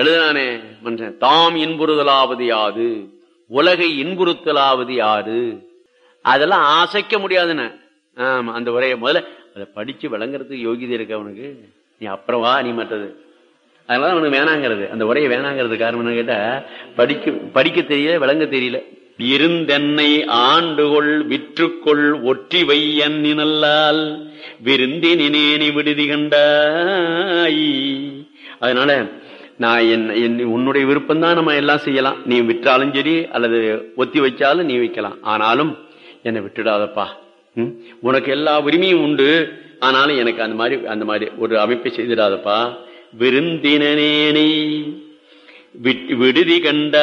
எழுதுனானே மனுஷன் தாம் இன்புறுதலாவது யாது உலகை இன்புறுத்தலாவது யாரு அதெல்லாம் அசைக்க முடியாதுன்னு ஆமா அந்த உரையை முதல்ல அதை படிச்சு விளங்குறதுக்கு யோகிதை இருக்கு அவனுக்கு நீ அப்புறம் வா நீ மற்றது அதனால அவனுக்கு வேணாங்கிறது அந்த உரையை வேணாங்கிறது காரணம் என்ன கேட்டா படிக்க படிக்க தெரியல விளங்க தெரியல இருந்தென்னை ஆண்டுகொள் விற்றுக்கொள் ஒற்றி வையன் நல்லால் விருந்தி நினேனி விடுதி கண்டாய் அதனால நான் என் என் உன்னுடைய விருப்பம் தான் நம்ம எல்லாம் செய்யலாம் நீ விற்றாலும் சரி அல்லது ஒத்தி வச்சாலும் நீ வைக்கலாம் ஆனாலும் என்னை விட்டுடாதப்பா ம்? உனக்கு எல்லா உரிமையும் உண்டு ஆனாலும் எனக்கு அந்த மாதிரி அந்த மாதிரி ஒரு அமைப்பை செய்திடாதப்பா விருந்தினேனை விட்- விடுதி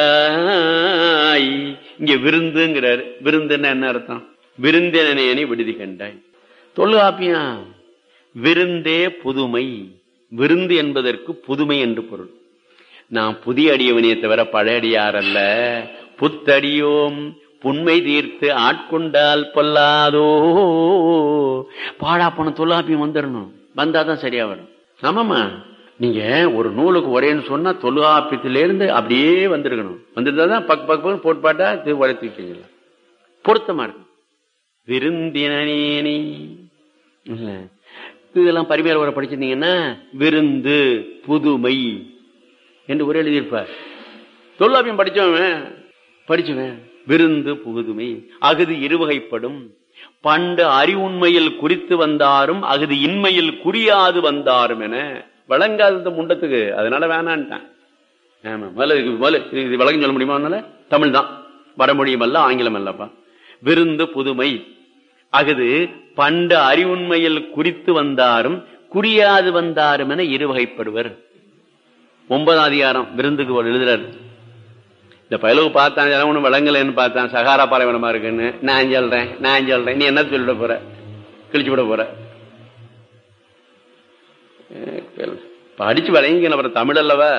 கண்டாய் இங்க விருந்துங்கிறார் விருந்துன்னா என்ன அர்த்தம் விருந்தினேனை விடுதி கண்டாய் தொல்காப்பியா விருந்தே புதுமை விருந்து என்பதற்கு புதுமை என்று பொருள் நான் புதிய அடியவனையை தவிர பழைய அடியார் அல்ல புத்தடியோம் புண்மை தீர்த்து ஆட்கொண்டால் பொல்லாதோ பாடா போன தொல்லாப்பியம் வந்துடணும் வந்தாதான் சரியா வரும் ஆமாமா நீங்க ஒரு நூலுக்கு ஒரேன்னு சொன்னா தொல்காப்பியத்திலிருந்து அப்படியே வந்திருக்கணும் வந்திருந்தாதான் பக் பக் பக் போட்டு பாட்டா இது வளர்த்துக்கிட்டீங்களா பொருத்தமா இருக்கும் விருந்தினேனி இல்ல இதெல்லாம் பரிமையார் உரை படிச்சிருந்தீங்கன்னா விருந்து புதுமை என்று ஒரே எழுதியிருப்பார் தொல்லாப்பியம் படிச்சவன் படிச்சவன் விருந்து புதுமை அகுது இருவகைப்படும் பண்டு அறிவுண்மையில் குறித்து வந்தாரும் அகுது இன்மையில் குறியாது வந்தாரும் என வழங்காத இந்த முண்டத்துக்கு அதனால வேணான்ட்டான் ஆமா முதல்ல இதுக்கு முதல்ல இது- இது விளக்கம் சொல்ல முடியுமா அதனால தமிழ் தான் வடமொழியும் அல்ல ஆங்கிலம் அல்லப்பா விருந்து புதுமை அகுது பண்டு அறிவுண்மையில் குறித்து வந்தாரும் குறியாது வந்தாரும் என இருவகைப்படுவர் ஒன்பதாம் அதிகாரம் விருந்துக்கு ஒரு எழுதுறாரு இந்த பயலுக்கு பார்த்தான் இதெல்லாம் ஒண்ணும் விளங்கலைன்னு பார்த்தான் சகாரா பாலைவனமா இருக்குன்னு நான் சொல்றேன் நான் சொல்றேன் நீ என்ன சொல்லிட போற கிழிச்சு விட போற அஹ் படிச்சு விளங்கிக்கணும் அப்புறம் தமிழ் அல்லவா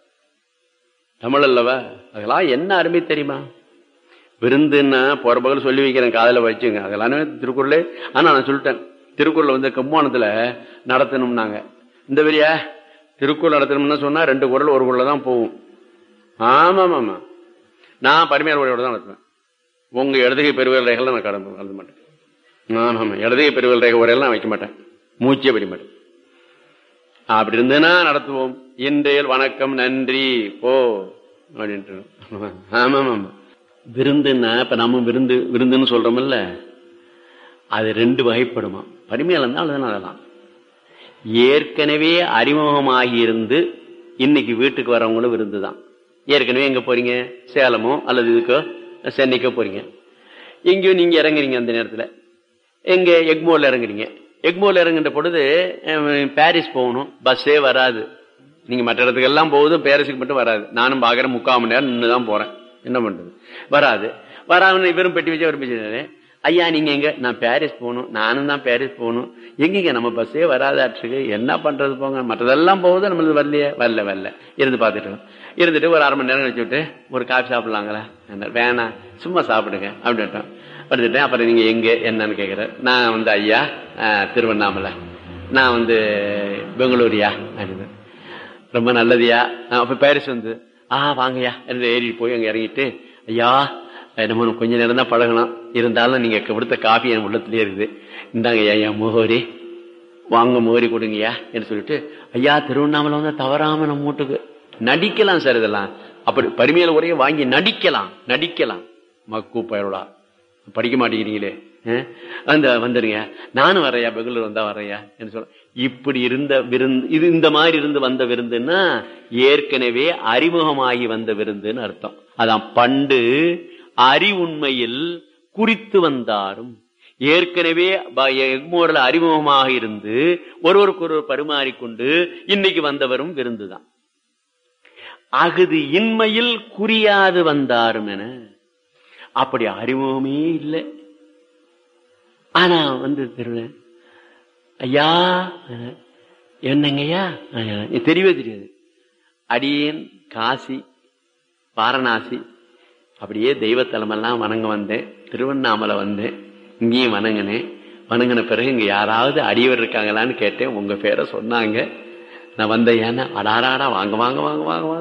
தமிழ் அல்லவா அதெல்லாம் என்ன அருமை தெரியுமா விருந்துன்னா போற பகல் சொல்லி வைக்கிறேன் காதல வச்சுங்க அதெல்லாமே திருக்குறளே ஆனா நான் சொல்லிட்டேன் திருக்குறள் வந்து கம்மானத்துல நடத்தணும்னாங்க இந்த வரியா திருக்குறள் நடத்தணும்னா சொன்னா ரெண்டு குரல் ஒரு குரல்ல தான் போகும் ஆமா ஆமா நான் பரிமையார் உரையோட தான் நடத்துவேன் உங்க இடதுகை பெருவல் ரேகைகள் நான் கடந்து கலந்து மாட்டேன் ஆமா ஆமா இடதுகை பெருவல் ரேகை உரையெல்லாம் நான் வைக்க மாட்டேன் மூச்சே படிக்க மாட்டேன் அப்படி இருந்ததுன்னா நடத்துவோம் இன்றைய வணக்கம் நன்றி போ அப்படின்ட்டு ஆமா ஆமா விருந்துன்னா இப்ப நம்ம விருந்து விருந்துன்னு சொல்றோம்ல அது ரெண்டு வகைப்படுமா பரிமையால் இருந்தால் அதெல்லாம் ஏற்கனவே அறிமுகமாகி இருந்து இன்னைக்கு வீட்டுக்கு வரவங்களும் விருந்து தான் ஏற்கனவே எங்க போறீங்க சேலமோ அல்லது இதுக்கோ சென்னைக்கோ போறீங்க எங்கேயோ நீங்க இறங்குறீங்க அந்த நேரத்துல எங்க எக்மோர்ல இறங்குறீங்க எக்மோர்ல இறங்குற பொழுது அஹ், பாரிஸ் போகணும் பஸ்ஸே வராது நீங்க மற்ற இடத்துக்கு எல்லாம் போகுதும் பாரிஸுக்கு மட்டும் வராது நானும் பாக்குறேன் முக்கால் மணி நேரம் நின்று தான் போறேன் என்ன பண்றது வராது வராம இவரும் பெட்டி வச்சு அவர் பேசினாரு ஐயா நீங்க எங்க நான் பாரிஸ் போகணும் நானும் தான் பாரிஸ் போகணும் எங்கங்க நம்ம பஸ்ஸே வராதாட்டுக்கு என்ன பண்றது போங்க மற்றதெல்லாம் போகுது நம்மளது வரலையே வரல வரல இருந்து பார்த்துட்டு இருக்கோம். இருந்துட்டு ஒரு அரை மணி நேரம் கழிச்சு விட்டு ஒரு காஃபி சாப்பிடலாங்களா என்னாரு, வேணாம் சும்மா சாப்பிடுங்க அப்படின்ட்டோம் படுத்துட்டேன் அப்புறம் நீங்க எங்க என்னன்னு கேக்குறேன் நான் வந்து ஐயா அஹ், திருவண்ணாமலை நான் வந்து பெங்களூரியா அப்படின்னு ரொம்ப நல்லதுயா நான் அப்ப பாரிஸ் வந்து ஆ வாங்கய்யா என்று ஏறி போய் அங்க இறங்கிட்டு ஐயா நம்ம இன்னும் கொஞ்ச நேரம் தான் பழகணும் இருந்தாலும் நீங்க கொடுத்த காஃபி என் உள்ளத்திலே இருக்குது இந்தாங்க ஐயா என் முகவரி வாங்க முகவரி கொடுங்கய்யா என்று சொல்லிட்டு ஐயா திருவண்ணாமலை வந்து தவறாம நம்ம வீட்டுக்கு நடிக்கலாம் சார் இதெல்லாம் அப்படி பரிமையில உரையை வாங்கி நடிக்கலாம் நடிக்கலாம் மக்கு பயலா படிக்க மாட்டேங்கிறீங்களே அஹ், அந்த வந்துருங்க நானும் வரையா பெங்களூர் வந்தா வரையா என்று சொல்ல இப்படி இருந்த விருந்து இது இந்த மாதிரி இருந்து வந்த விருந்துன்னா ஏற்கனவே அறிமுகமாகி வந்த விருந்துன்னு அர்த்தம் அதான் பண்டு அறிவுண்மையில் குறித்து வந்தாரும் ஏற்கனவே ப- எக்மோர்ல அறிமுகமாக இருந்து ஒருவருக்கு ஒருவர் பரிமாறிக்கொண்டு இன்னைக்கு வந்தவரும் விருந்துதான் அகுது இன்மையில் குறியாது வந்தாரும் என அப்படி அறிமுகமே இல்லை ஆனா வந்து திருவேன் ஐயா அஹ், என்னங்கய்யா அஹ், எனக்கு தெரியவே தெரியாது அடியேன் காசி வாரணாசி அப்படியே தெய்வத்தலமெல்லாம் வணங்க வந்தேன் திருவண்ணாமலை வந்தேன் இங்கேயும் வணங்கினேன் வணங்கின பிறகு இங்க யாராவது அடியவர் இருக்காங்களான்னு கேட்டேன் உங்க பேரை சொன்னாங்க நான் வந்த ஏன்னா அடாராடா வாங்க வாங்க வாங்க வாங்க வாங்க